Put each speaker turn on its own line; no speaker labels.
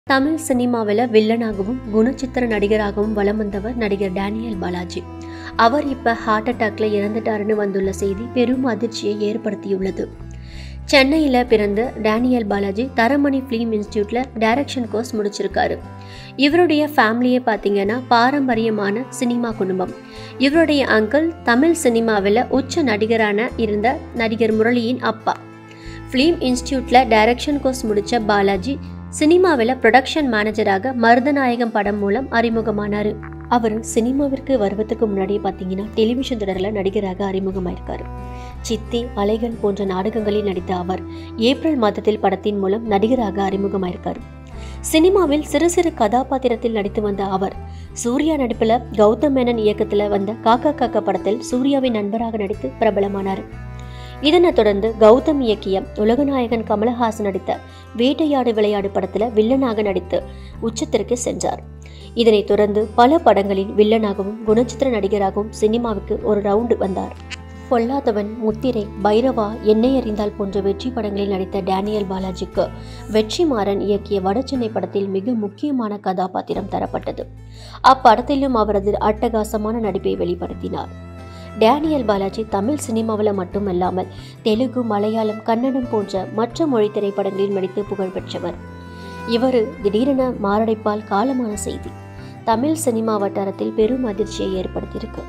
தமிழ் சினிமாவில் வில்லனாகவும் குணச்சித்திர நடிகராகவும் வலம் வந்தவர் நடிகர் டேனியல் பாலாஜி அவர் இப்போ ஹார்ட் அட்டாக்ல இறந்துட்டாருன்னு வந்துள்ள செய்தி பெரும் அதிர்ச்சியை ஏற்படுத்தியுள்ளது சென்னையில் பிறந்த டேனியல் பாலாஜி தரமணி ஃபிலிம் இன்ஸ்டியூட்டில் டைரக்ஷன் கோர்ஸ் முடிச்சிருக்காரு இவருடைய ஃபேமிலியை பார்த்தீங்கன்னா பாரம்பரியமான சினிமா குடும்பம் இவருடைய அங்கிள் தமிழ் சினிமாவில் உச்ச நடிகரான இருந்த நடிகர் முரளியின் அப்பா ஃபிலிம் இன்ஸ்டியூட்டில் டைரக்ஷன் கோர்ஸ் முடித்த பாலாஜி சினிமாவில் ப்ரொடக்ஷன் மேனேஜராக மருதநாயகம் படம் மூலம் அறிமுகமானார் அவர் சினிமாவிற்கு வருவதற்கு முன்னாடி பார்த்தீங்கன்னா டெலிவிஷன் தொடரில் நடிகராக அறிமுகமாயிருக்காரு சித்தி அலைகள் போன்ற நாடகங்களில் நடித்த அவர் ஏப்ரல் மாதத்தில் படத்தின் மூலம் நடிகராக அறிமுகமாயிருக்காரு சினிமாவில் சிறு சிறு கதாபாத்திரத்தில் நடித்து வந்த அவர் சூர்யா நடிப்பில் கௌதம் மேனன் இயக்கத்தில் வந்த காக்கா காக்கா படத்தில் சூர்யாவின் நண்பராக நடித்து பிரபலமானார் இதனைத் தொடர்ந்து கௌதம் இயக்கிய உலகநாயகன் கமலஹாசன் நடித்த வேட்டையாடு விளையாடு படத்தில் வில்லனாக நடித்து உச்சத்திற்கு சென்றார் இதனைத் தொடர்ந்து பல படங்களில் வில்லனாகவும் குணச்சித்திர நடிகராகவும் சினிமாவுக்கு ஒரு ரவுண்டு வந்தார் பொல்லாதவன் முத்திரை பைரவா என்னை அறிந்தால் போன்ற வெற்றி படங்களில் நடித்த டேனியல் பாலாஜிக்கு வெற்றிமாறன் இயக்கிய வடசென்னை படத்தில் மிக முக்கியமான கதாபாத்திரம் தரப்பட்டது அப்படத்திலும் அவரது அட்டகாசமான நடிப்பை வெளிப்படுத்தினார் டேனியல் பாலாஜி தமிழ் சினிமாவில் மட்டுமல்லாமல் தெலுங்கு மலையாளம் கன்னடம் போன்ற மற்ற மொழி திரைப்படங்களில் நடித்து புகழ் பெற்றவர் இவர் திடீரென மாரடைப்பால் காலமான செய்தி தமிழ் சினிமா வட்டாரத்தில் பெரும் அதிர்ச்சியை ஏற்படுத்தியிருக்கு